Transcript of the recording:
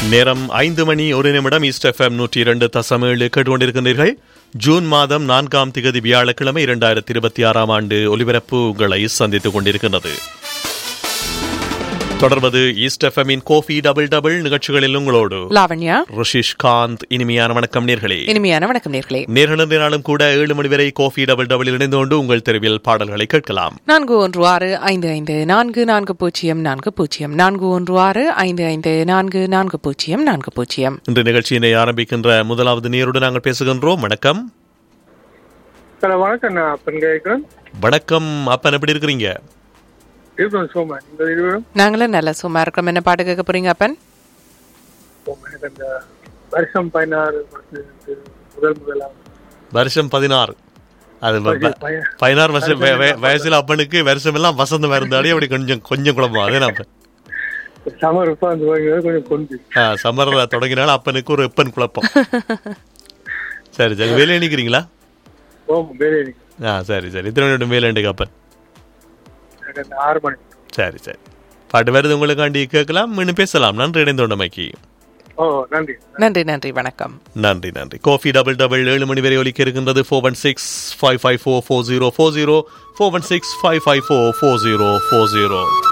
நேரம் ஐந்து மணி ஒரு நிமிடம் ஈஸ்ட் எஃப்எம் நூற்றி இரண்டு தசம் ஏழு கேட்டுக்கொண்டிருக்கின்றீர்கள் ஜூன் மாதம் நான்காம் திகதி வியாழக்கிழமை இரண்டாயிரத்தி இருபத்தி ஆறாம் ஆண்டு ஒலிபரப்பு உங்களை சந்தித்துக் கொண்டிருக்கின்றது தொடர்வது ஈஸ்ட் எஃப்எம்மின் கோஃபி டபுள் டபுள் நிகழ்ச்சிகளில் உங்களோடு லாவண்யா ரிஷிஷ் காந்த் இனிமையான வணக்கம் நேர்களே இனிமையான வணக்கம் நேர்களே நேர்களிருந்த நாளும் கூட ஏழு மணி வரை கோஃபி டபுள் டபுள் இணைந்து கொண்டு உங்கள் தெருவில் பாடல்களை கேட்கலாம் நான்கு ஒன்று ஆறு ஐந்து ஐந்து நான்கு நான்கு பூஜ்ஜியம் நான்கு பூஜ்ஜியம் நான்கு ஒன்று ஆறு ஐந்து ஐந்து நான்கு நான்கு பூஜ்ஜியம் நான்கு பூஜ்ஜியம் இன்று நிகழ்ச்சியினை ஆரம்பிக்கின்ற முதலாவது நேரோடு நாங்கள் பேசுகின்றோம் வணக்கம் சார் வணக்கம் நான் அப்பன் கேட்குறேன் வணக்கம் அப்பன் எப்படி இருக்கிறீங்க இருக்கிறோம் சோமா இந்த இருவரும் நாங்களும் நல்ல சும்மா இருக்கிறோம் என்ன பாட்டு கேட்க போறீங்க அப்பன் சோமா எனக்கு அந்த வருஷம் பதினாறு படத்துக்கு முதல் முதலாம் வருஷம் பதினாறு அது வ- வ- பய- பதினாறு வருஷம் வய- வய- வயசுல அப்பனுக்கு வருஷம் எல்லாம் வசந்தம் இருந்தாலே அப்படி கொஞ்சம் கொஞ்சம் குழம்பம் அதே நம்ம சமர் உட்காந்து வாங்கினது கொஞ்சம் கொண்டு சம்மர் தொடங்கினாலும் அப்பனுக்கு ஒரு எப்பன் குழப்பம் சரி சரி வேலை நிற்கிறீங்களா ஓம் பிரியாணி ஆ சரி சரி இத்தனை மணி வேலை உண்டு அப்பன் எனக்கு அந்த ஆறு மணி சரி சரி பாட்டு வருது உங்களுக்காண்டி கேட்கலாம் இன்னும் பேசலாம் நன்றி இணைந்தோண்டமைக்கு ஓ நன்றி நன்றி நன்றி வணக்கம் நன்றி நன்றி கோஃபி டபுள் டபுள் ஏழு மணி வரை ஒலிக்க இருக்கின்றது four one six five five four four zero four zero four one six five five four four zero four zero